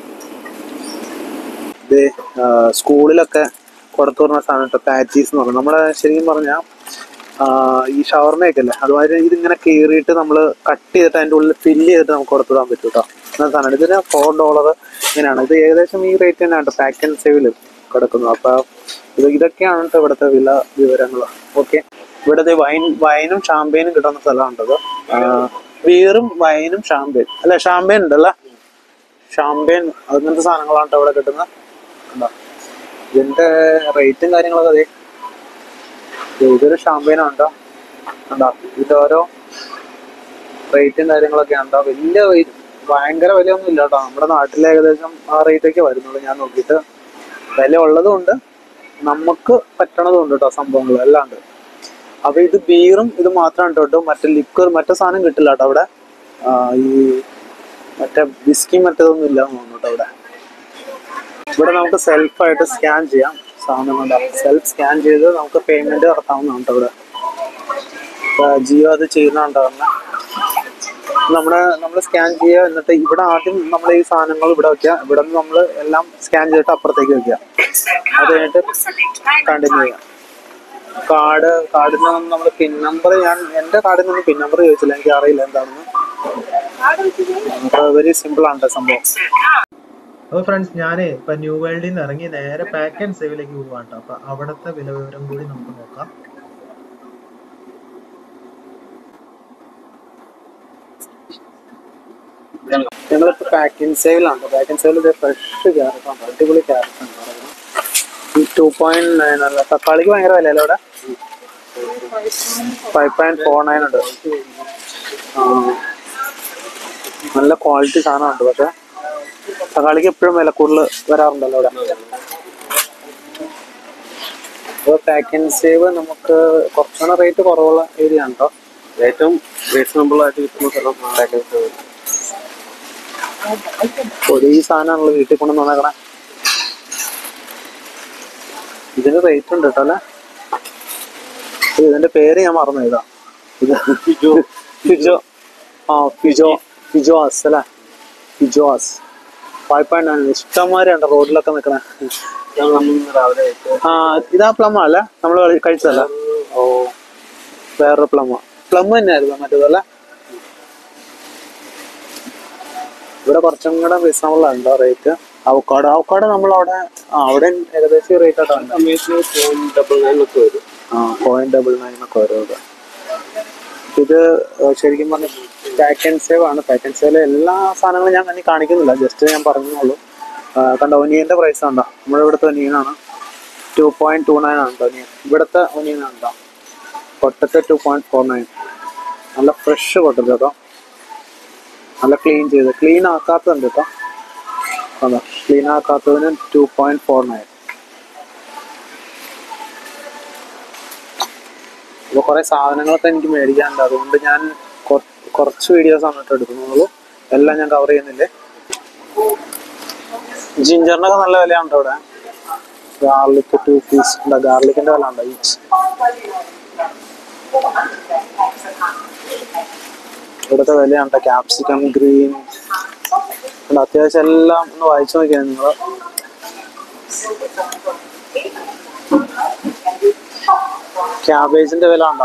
ഇത് ആ, സ്കൂളിലൊക്കെ കൊടുത്തു പറഞ്ഞ സാധനം കേട്ടോ പാറ്റീസ് എന്ന് പറയുന്നത് നമ്മളെ ശരിക്കും പറഞ്ഞാൽ ഈ ഷവർമയൊക്കെ അല്ലേ അതുമാതിരി ഇതിങ്ങനെ കീറിയിട്ട് നമ്മൾ കട്ട് ചെയ്തിട്ട് അതിൻ്റെ ഉള്ളിൽ ഫില്ല് ചെയ്തിട്ട് നമുക്ക് കൊടുത്തുവിടാൻ പറ്റും കേട്ടോ അങ്ങനത്തെ സാധനം ഇതിന് ഫോർ ഡോളർ ഇങ്ങനെയാണ് ഇത് ഏകദേശം ഈ റേറ്റ് തന്നെയാണ് കേട്ടോ പാക്ക് ആൻഡ് സേവിൽ കിടക്കുന്നത് അപ്പോൾ ഇത് ഇതൊക്കെയാണ് കേട്ടോ ഇവിടുത്തെ വില വിവരങ്ങൾ ഓക്കെ ഇവിടുത്തെ വൈൻ വൈനും ഷാമ്പയിനും കിട്ടുന്ന സ്ഥലമാണത് ബീറും വൈനും ഷാമ്പയിൻ അല്ലെ ഷാമ്പയിൻ ഉണ്ടല്ലേ ഷാമ്പയിൻ അങ്ങനത്തെ സാധനങ്ങളാണ് കേട്ടോ ഇവിടെ കിട്ടുന്നത് കണ്ടോ? ഇതിന്റെ റേറ്റും കാര്യങ്ങളൊക്കെ അതെ ഇതൊരു ഷാമ്പയിനാണ് കേട്ടോ കണ്ടോ ഇതിന്റെ ഓരോ റേറ്റും കാര്യങ്ങളൊക്കെ ഉണ്ടോ വലിയ weight- ഭയങ്കര വിലയൊന്നും ഇല്ല കേട്ടോ നമ്മുടെ നാട്ടിൽ ഏകദേശം ആ റേറ്റ് ഒക്കെ വരുന്നുള്ളൂ ഞാൻ നോക്കിയിട്ട് വില ഉള്ളതും ഉണ്ട് നമുക്ക് പറ്റണതും ഉണ്ട് കേട്ടോ സംഭവങ്ങൾ എല്ലാം ഉണ്ട് അപ്പൊ ഇത് ബീറും ഇത് മാത്രമാണ് കേട്ടോ മറ്റേ ലിക്വർ മറ്റേ സാധനം കിട്ടില്ല കേട്ടോ അവിടെ ആ, ഈ മറ്റേ വിസ്കി മറ്റേതൊന്നും ഇല്ല എന്ന് തോന്നുന്നു കേട്ടോ അവിടെ ഇവിടെ നമുക്ക് സെൽഫായിട്ട് സ്കാൻ ചെയ്യാം സാധനം ഉണ്ടാവും സെൽഫ് സ്കാൻ ചെയ്ത് നമുക്ക് പേയ്മെന്റ് നടത്താവുന്നതാണ് കേട്ടോ ഇവിടെ ഇപ്പൊ ജിയോ അത് ചെയ്യുന്നുണ്ടാവുന്ന നമ്മുടെ നമ്മൾ സ്കാൻ ചെയ്യുക എന്നിട്ട് ഇവിടെ ആദ്യം നമ്മൾ ഈ സാധനങ്ങൾ ഇവിടെ വെക്കുക ഇവിടെ നിന്ന് നമ്മൾ എല്ലാം സ്കാൻ ചെയ്തിട്ട് അപ്പുറത്തേക്ക് വെക്കുക അത് കഴിഞ്ഞിട്ട് കണ്ടിന്യൂ ചെയ്യാം കാർഡ് കാർഡിൽ നിന്ന് നമ്മൾ പിൻ നമ്പർ ഞാൻ എൻ്റെ കാർഡിൽ നിന്ന് പിൻ നമ്പർ ചോദിച്ചില്ല എനിക്ക് അറിയില്ല എന്താണെന്ന് വെരി സിമ്പിൾ ആണ് ട്ടോ സംഭവം അപ്പോൾ ഫ്രണ്ട്സ് ഞാൻ ഇപ്പൊ ന്യൂ വേൾഡിൽ നിന്ന് ഇറങ്ങി നേരെ പാക്ക് ആൻഡ് സേവിലേക്ക് പോവാണ് ട്ടോ അപ്പൊ അവിടുത്തെ വില വിവരം കൂടി നമുക്ക് നോക്കാം ഞങ്ങളിപ്പോ പാക്കിംഗ് സെയിലാണ് പാക്കിംഗ് സെയിൽ ഫ്രഷ് ക്യാരറ്റ് ആണ് അടിപൊളി ക്യാരറ്റ് ആണ് പറയുന്നത് ടു പോയിന്റ് നയൻ അല്ല തക്കാളിക്ക് ഭയങ്കര വിലയല്ലേ ഇവിടെ ഫൈവ് പോയിന്റ് ഫോർ നയൻ ഉണ്ട് ആ. നല്ല ക്വാളിറ്റി സാധനമുണ്ട് പക്ഷെ തക്കാളിക്ക് എപ്പോഴും വില കൂടുതൽ വരാറുണ്ടല്ലോ ഇവിടെ അപ്പോൾ പാക്ക് ആൻഡ് സേവ് നമുക്ക് കുറച്ചുകൂടെ റേറ്റ് കുറവുള്ള ഏരിയ ആണ് കേട്ടോ ഏറ്റവും റീസണബിൾ ആയിട്ട് കിട്ടുന്ന സ്ഥലം പാക്കേജ് ഒരു ഈ സാധനമാണല്ലോ വീട്ടിൽ കൊണ്ട് വന്നേക്കണേ ഇതിന് റേറ്റ് ഉണ്ട് കേട്ടോ അല്ലേ ഇത് ഇതിന്റെ പേര് ഞാൻ മറന്നു ഇതാ ഇത് ഫിജോ ഫിജോ ആ ഫിജോ ഫിജോസ് അല്ലേ ഫിജോസ് ഫൈവ് പോയിന്റ് നയൻ ഇഷ്ടംമാരെ ഉണ്ട് റോഡിലൊക്കെ നിൽക്കണേ നമ്മൾ രാവിലെ കഴിച്ചത് ആ ഇതാ പ്ലം അല്ലേ നമ്മൾ കഴിച്ചതല്ല ഓ വേറൊരു പ്ലം പ്ലം തന്നെയായിരുന്നു മറ്റേതല്ലേ ഇവിടെ കുറച്ചും കൂടെ റീസണബിൾ ഉണ്ടോ റേറ്റ് അവക്കാട് അവക്കാട് നമ്മളവിടെ ആ അവിടെ ഏകദേശം റേറ്റ് ഒക്കെ ഉണ്ട് സമയത്ത് ഡബിൾ നയൻ ഒക്കെ വരും ആ പോയിന്റ് ഡബിൾ നയൻ ഒക്കെ ഓരോ ഇത് ഏഹ് ശരിക്കും പറഞ്ഞ പാക്ക് ആൻഡ് സേവ് ആണ് പാക്ക് ആൻഡ് സേവിലെ എല്ലാ സാധനങ്ങളും ഞാൻ ഇനി കാണിക്കുന്നില്ല ജസ്റ്റ് ഞാൻ പറഞ്ഞോളൂ കണ്ട ഒനിയന്റെ പ്രൈസ് ഉണ്ടോ നമ്മുടെ ഇവിടുത്തെ ഒനിയനാണ് ടു പോയിന്റ് ടു നയൻ ആണ് ഒനിയൻ ഇവിടുത്തെ ഒനിയൻ ഉണ്ടോ potato two point four nine നല്ല ഫ്രഷ് പൊട്ടറ്റോ കേട്ടോ നല്ല ക്ലീൻ ചെയ്ത് ക്ലീൻ ആക്കാത്തതുണ്ട് കേട്ടോ അതാ ക്ലീൻ ആക്കാത്തതിന് ടു പോയിന്റ് ഫോർ നയൻ അപ്പോൾ കുറേ സാധനങ്ങളൊക്കെ എനിക്ക് മേടിക്കാനുണ്ട് അതുകൊണ്ട് ഞാൻ കൊ- കുറച്ച് വീഡിയോസ് ആണ് കേട്ടോ എടുക്കുന്നുള്ളൂ എല്ലാം ഞാൻ കവർ ചെയ്യുന്നില്ലേ ജിഞ്ചറിനൊക്കെ നല്ല വിലയുണ്ട് ഇവിടെ ഗാർലിക് ടു പീസ് ഉണ്ട് ഗാർലിക്കിന്റെ വില ഉണ്ട് ഈച്ച് ഇവിടുത്തെ വിലയുണ്ട് ക്യാപ്സിക്കം ഗ്രീൻ ഉണ്ട് അത്യാവശ്യം എല്ലാം ഒന്ന് വായിച്ചു നോക്കിയാൽ നിങ്ങൾ ക്യാബേജിന്റെ വില ഉണ്ടോ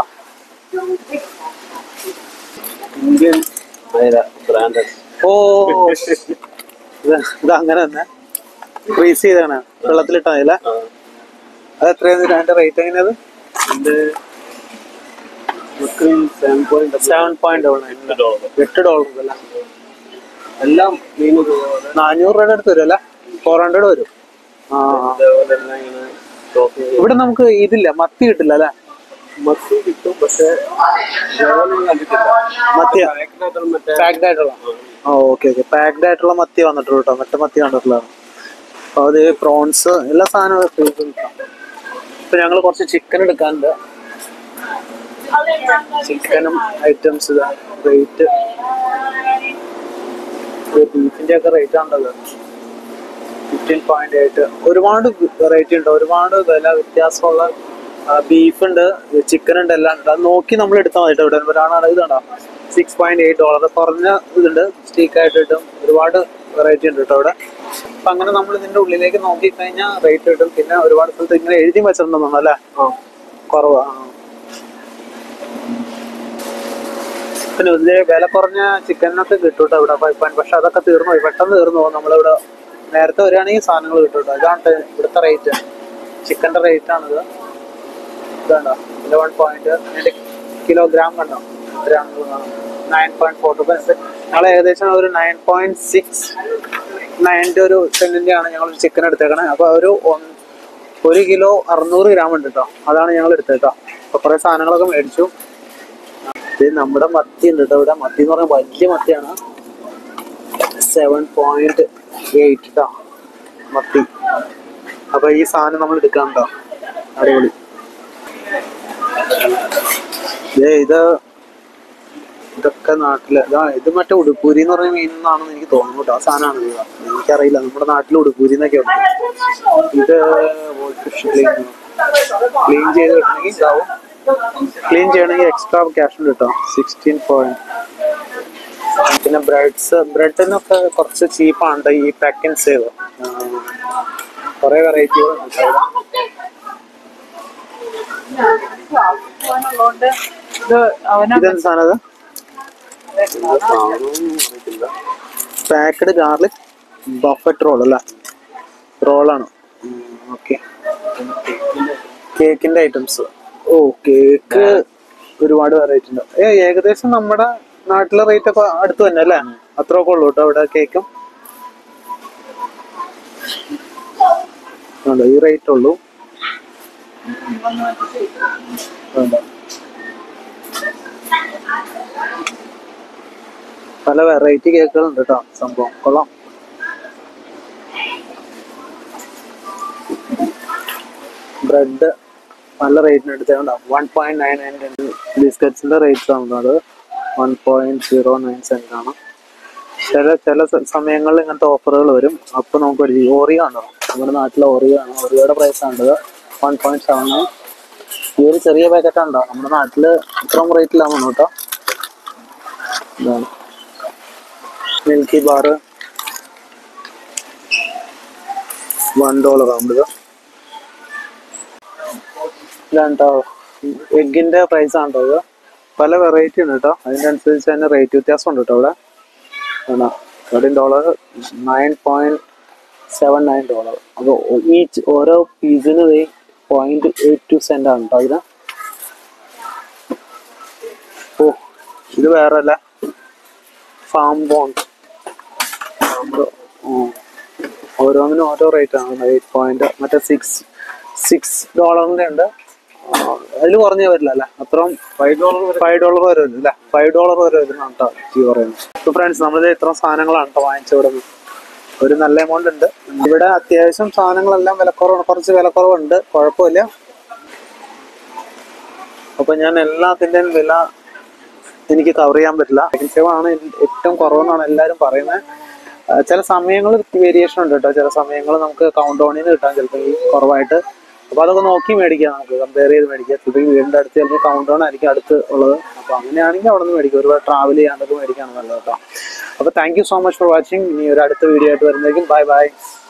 ഇന്ത്യൻ ബ്രാൻഡഡ് ഓ ഇത് ഇത് അങ്ങനെ തന്നെ ഫ്രീസ് ചെയ്താണ് വെള്ളത്തിലിട്ടതില്ല അത് എത്രയാണ് അതിന്റെ റേറ്റ് എങ്ങനെയത് ഇതിന്റെ seven point seven point double nine എട്ട് ഡോളർ അല്ല എല്ലാം മീൻ നാനൂറ് രൂപയുടെ അടുത്ത് വരും അല്ല ഫോർ ഹൺഡ്രഡ് വരും ആ ആ. അതേപോലെ എല്ലാം ഇങ്ങനെ സ്റ്റോക്ക് ചെയ്ത് ഇവിടെ നമുക്ക് ഇതില്ല മത്തി കിട്ടില്ല അല്ലേ മത്തി കിട്ടും പക്ഷെ ഇതേപോലെ കണ്ടിട്ടില്ല മത്തിയാ പാക്കറ്റായിട്ടുള്ള മറ്റേ പാക്ഡ് ആയിട്ടുള്ള ഓ ഓക്കെ ഓക്കെ പാക്ഡ് ആയിട്ടുള്ള മത്തി വന്നിട്ടുള്ളൂ കേട്ടോ മറ്റേ മത്തി കണ്ടിട്ടുള്ളതാണ് അപ്പോൾ അത് പ്രോൺസ് എല്ലാ സാധനവും ഫ്രീ കിട്ടാം ഇപ്പൊ ഞങ്ങൾ കുറച്ച് ചിക്കൻ എടുക്കാനുണ്ട് ചിക്കനും ഐറ്റംസ് ഇതാ റേറ്റ് ബീഫിന്റെ ഒക്കെ റേറ്റ് ആണല്ലോ ഫിഫ്റ്റീൻ പോയിന്റ് എയ്റ്റ് ഒരുപാട് വെറൈറ്റി ഉണ്ട് ഒരുപാട് വില വ്യത്യാസമുള്ള ബീഫ് ഉണ്ട് ചിക്കൻ ഉണ്ട് എല്ലാം ഉണ്ട് അത് നോക്കി നമ്മൾ എടുത്താൽ മതി കേട്ടോ ഇവിടെ ഒരാളാണ് ഇതുണ്ടോ സിക്സ് പോയിന്റ് എയ്റ്റ് ഡോളർ കുറഞ്ഞ ഇതുണ്ട് സ്റ്റീക്ക് ആയിട്ട് കിട്ടും ഒരുപാട് വെറൈറ്റി ഉണ്ട് കേട്ടോ ഇവിടെ അപ്പൊ അങ്ങനെ നമ്മൾ ഇതിന്റെ ഉള്ളിലേക്ക് നോക്കി കഴിഞ്ഞാൽ റേറ്റ് കിട്ടും പിന്നെ ഒരുപാട് സ്ഥലത്ത് ഇങ്ങനെ എഴുതി വെച്ചിട്ടുണ്ടെന്നു അല്ലേ കുറവാ ആ. പിന്നെ ഇതില് വില കുറഞ്ഞ ചിക്കനൊക്കെ കിട്ടും കേട്ടോ ഇവിടെ ഫൈവ് പോയിന്റ് പക്ഷെ അതൊക്കെ തീർന്നു പോയി പെട്ടെന്ന് തീർന്നു പോകും നമ്മളിവിടെ നേരത്തെ വരികയാണെങ്കിൽ സാധനങ്ങൾ കിട്ടും കേട്ടോ ഇതാണ് ഇവിടുത്തെ റേറ്റ് ചിക്കന്റെ റേറ്റ് ആണിത് ഇതാണ്ടോ ഇതിന്റെ വൺ പോയിന്റ് അതിന്റെ കിലോഗ്രാം കണ്ടോ നയൻ പോയിന്റ് ഫോർ ടു ഞങ്ങൾ ഏകദേശം ഒരു നയൻ പോയിന്റ് സിക്സ് നയൻ്റെ ഒരു സെന്റിന്റെ ആണ് ഞങ്ങൾ ചിക്കൻ എടുത്തേക്കണേ അപ്പൊ ഒരു ഒന്ന് ഒരു കിലോ അറുന്നൂറ് ഗ്രാം ഉണ്ട് കേട്ടോ അതാണ് ഞങ്ങൾ എടുത്തേട്ടോ അപ്പൊ കുറെ സാധനങ്ങളൊക്കെ മേടിച്ചു ഇത് നമ്മുടെ മത്തി ഉണ്ട് കേട്ടോ ഇവിടെ മത്തി എന്ന് പറഞ്ഞാൽ വലിയ മത്തിയാണ് സെവൻ പോയിന്റ് എയ്റ്റ് കേട്ടോ മത്തി അപ്പൊ ഈ സാധനം നമ്മൾ എടുക്കാം കേട്ടോ അടിപൊളി ദേ ഇത് ഇതൊക്കെ നാട്ടില് ഇതാ ഇത് മറ്റേ ഉടുപ്പൂരി എന്ന് പറഞ്ഞ മീൻ എന്നാണെന്ന് എനിക്ക് തോന്നുന്നു കേട്ടോ ആ സാധനമാണ് ഇത് എനിക്കറിയില്ല നമ്മുടെ നാട്ടിൽ ഉടുപ്പൂരി എന്നൊക്കെ ഉണ്ട് ഇത് ഫിഷ് ക്ലീൻ ക്ലീൻ ചെയ്ത് കിട്ടണമെങ്കിൽ ഇതാവും ക്ലീൻ ചെയ്യണമെങ്കിൽ എക്സ്ട്രാ ക്യാഷ് ഉണ്ട് കേട്ടോ സിക്സ്റ്റീൻ പോയിന്റ് പിന്നെ ബ്രെഡ്സ് ബ്രെഡിനൊക്കെ കുറച്ച് ചീപ്പാണ് ഈ പാക്ക് ആൻഡ് സേവ് കുറെ വെറൈറ്റികളുണ്ട് കേട്ടോ ഉള്ളതുകൊണ്ട് ഇത് അവനെ ഇതെന്ത് സാധനം പാക്കഡ് ഗാർലിക് ബഫറ്റ് റോൾ അല്ലേ റോളാണ് ഓക്കെ കേക്കിന്റെ ഐറ്റംസ് ഓ കേക്ക് ഒരുപാട് വെറൈറ്റി ഉണ്ട് ഏ ഏകദേശം നമ്മുടെ നാട്ടിലെ റേറ്റ് ഒക്കെ അടുത്ത് തന്നെ അല്ലേ അത്രയൊക്കെ ഉള്ളൂ കേട്ടോ അവിടെ കേക്കും ഉണ്ട് ഈ റേറ്റ് ഉള്ളൂ വേണ്ട പല വെറൈറ്റി കേക്കുകളുണ്ട് കേട്ടോ സംഭവം കൊള്ളാം ബ്രെഡ് നല്ല റേറ്റിന് എടുത്തുണ്ടാവും വൺ പോയിന്റ് നയൻ നയൻ ബിസ്ക്കറ്റ്സിന്റെ റേറ്റ് ആവുന്നത് one point zero nine cent ആണ് ചില ചില സ- സമയങ്ങളിൽ ഇങ്ങനത്തെ ഓഫറുകൾ വരും അപ്പൊ നമുക്ക് ഒരു ഓറിയോ ഉണ്ടോ നമ്മുടെ നാട്ടിലെ ഓറിയോ ആണ് ഓറിയോയുടെ പ്രൈസ് ആണത് വൺ പോയിന്റ് സെവൻ നയൻ ഈ ഒരു ചെറിയ പാക്കറ്റ് ഉണ്ടോ നമ്മുടെ നാട്ടില് ഇത്രയും റേറ്റിലാണ് കേട്ടോ ഇതാണ് മിൽക്കി ബാർ വൺ ഡോളർ ആകുമ്പോൾ ഇതാണ്ടോ എഗിന്റെ പ്രൈസ് ആണോ ഇത് പല വെറൈറ്റി ഉണ്ട് കേട്ടോ അതിനനുസരിച്ച് തന്നെ റേറ്റ് വ്യത്യാസം ഉണ്ട് കേട്ടോ ഇവിടെ ആണ് thirteen dollar nine point seven nine dollar അപ്പോൾ ഈച്ച് ഓരോ പീസിന് പോയിന്റ് എയ്റ്റ് ടു സെന്റ് ആണ് കേട്ടോ അതിന് ഓ ഇത് വേറെ അല്ല ഫാം ബോണ്ട് ഓരോന്നിനും ഓരോ റേറ്റ് ആണ് എയ്റ്റ് പോയിന്റ് മറ്റേ സിക്സ് സിക്സ് ഡോളറിന്റെ ഉണ്ട് അതിൽ കുറഞ്ഞേ വരില്ല അല്ലേ അത്രയും ഫൈവ് ഡോളർ ഫൈവ് ഡോളർ വരെ വരും അല്ലേ ഫൈവ് ഡോളർ വരെ വരുന്ന കേട്ടോ ഈ പറയുന്നത് ഇപ്പൊ ഫ്രണ്ട്സ് നമ്മളിത് ഇത്ര സാധനങ്ങളാണ് കേട്ടോ വാങ്ങിച്ചവിടെ ഒരു നല്ല എമൗണ്ട് ഉണ്ട് ഇവിടെ അത്യാവശ്യം സാധനങ്ങളെല്ലാം വിലക്കുറവ് കുറച്ച് വിലക്കുറവുണ്ട് കുഴപ്പമില്ല അപ്പൊ ഞാൻ എല്ലാത്തിന്റെയും വില എനിക്ക് കവർ ചെയ്യാൻ പറ്റില്ല സെക്കൻഡ് സേവ് ആണ് ഏറ്റവും കുറവെന്നാണ് എല്ലാവരും പറയുന്നത് ആ, ചില സമയങ്ങളിൽ വേരിയേഷൻ ഉണ്ട് കേട്ടോ ചില സമയങ്ങൾ നമുക്ക് കൗണ്ട് ഡൗണിൽ നിന്ന് കിട്ടാൻ ചിലപ്പോൾ ഈ കുറവായിട്ട് അപ്പൊ അതൊക്കെ നോക്കി മേടിക്കാം നമുക്ക് കമ്പയർ ചെയ്ത് മേടിക്കാം ചിലപ്പോൾ ഈ വീടിന്റെ അടുത്ത് ചിലപ്പോൾ കൗണ്ട് ഡൗൺ ആയിരിക്കും അടുത്ത് ഉള്ളത് അപ്പൊ അങ്ങനെയാണെങ്കിൽ അവിടെ നിന്ന് മേടിക്കും ഒരുപാട് ട്രാവൽ ചെയ്യാണ്ടൊക്കെ മേടിക്കാണ് നല്ലത് കേട്ടോ അപ്പൊ thank you so much for watching ഇനി ഒരു അടുത്ത വീഡിയോ ആയിട്ട് വരുന്നതായിരിക്കും ബൈ ബൈ